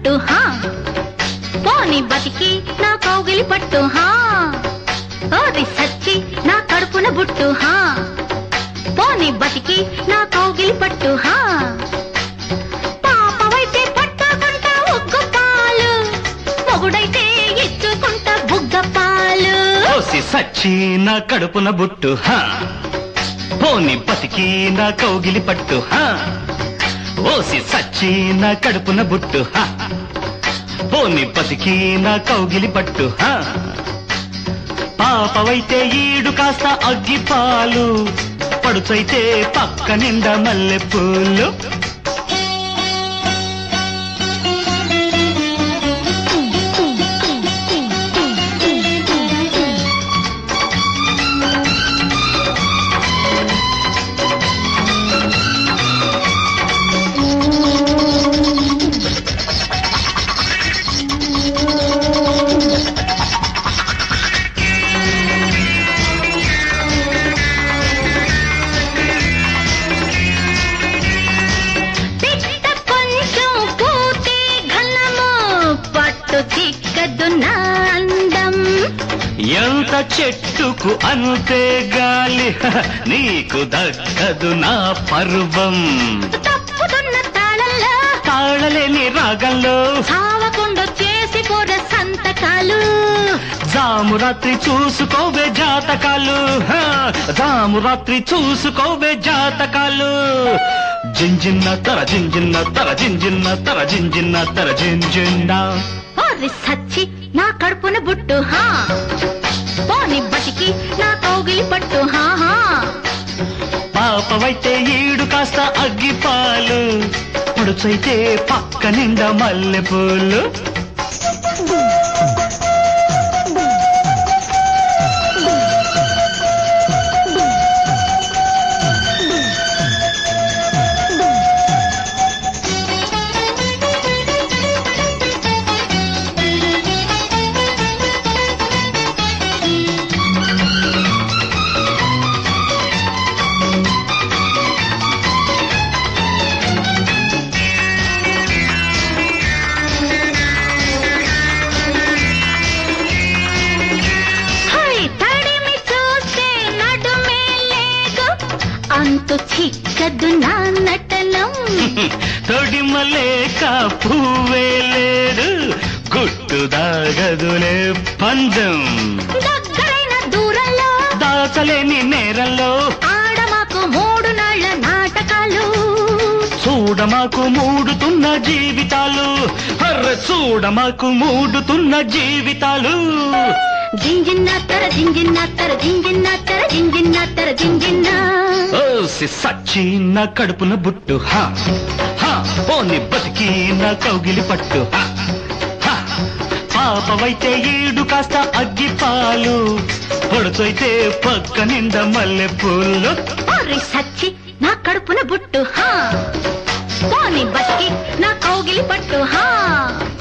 బుట్టు హా పోని బతికి నా కౌగిలి పట్టు హా ఓరి సచ్చి నా కడుపున బుట్టు హా పోని బతికి నా కౌగిలి పట్టు హా పాపవైతే పట్టుకుంటా ఉగ్గు పాలు మొగుడైతే ఇచ్చుకుంటా బుగ్గ పాలు ఓసి సచ్చి నా కడుపున బుట్టు హా పోని బతికి నా కౌగిలి పట్టు హా ఓసి సచ్చి నా కడుపున బుట్టు హా పోని బతికి నా కౌగిలి పట్టు హా పాపవైతే ఈడు కాస్త అగ్గి పాలు పడుచైతే పక్క నిండా మల్లె పూలు పిట్ట కొంచెం పూతే ఘనము పట్టు చిక్కదు నా అందం ఎంత చెట్టుకు అంతే గాలి హ, నీకు దక్కదు నా పర్వం తప్పుతున్న తాళల్లో తాళలేని రాగంలో సావకుండా చేసి పోర సంతకాలు జాము రాత్రి చూసుకోవే జాతకాలు హ, జాము రాత్రి చూసుకోవే జాతకాలు జింజిన్న తర జింజిన్న తర జింజిన్న తర జింజిన్న తర జింజిన్న ఓరి సచ్చి నా కడుపున బుట్టు హా పోని బతికి నా కౌగిలి పట్టు హా హా పాపవైతే ఈడు కాస్త అగ్గిపాలు పడుచైతే పక్క నిండా మల్లెపూలు హై తడిమి చూస్తే నడుమే లేదు అంతు చిక్కదు నా నటనం తొడిమలేక పువ్వే లేడు గుట్టు దాగదులే పందం దగ్గరైన దూరంలో దాచలేని నేరంలో ఆడమాకు మూడు నాళ్ల నాటకాలు చూడమాకు మూడుతున్న జీవితాలు అర్ర చూడమాకు మూడుతున్న జీవితాలు జింజిన్న తర జింజిన్న తర జింజిన్న తర జింజిన్న తర జింజిన్న ఓసి సచ్చి నా కడుపున బుట్టు హా హా పోని బతికి నా కౌగిలి పట్టు హా హా పాపవైతే ఈడు కాస్త అగ్గి పాలు పొడుచైతే పక్క నిండా మల్లె పూలు ఓరి సచ్చి నా కడుపున బుట్టు హా పోని బతికి నా కౌగిలి పట్టు హా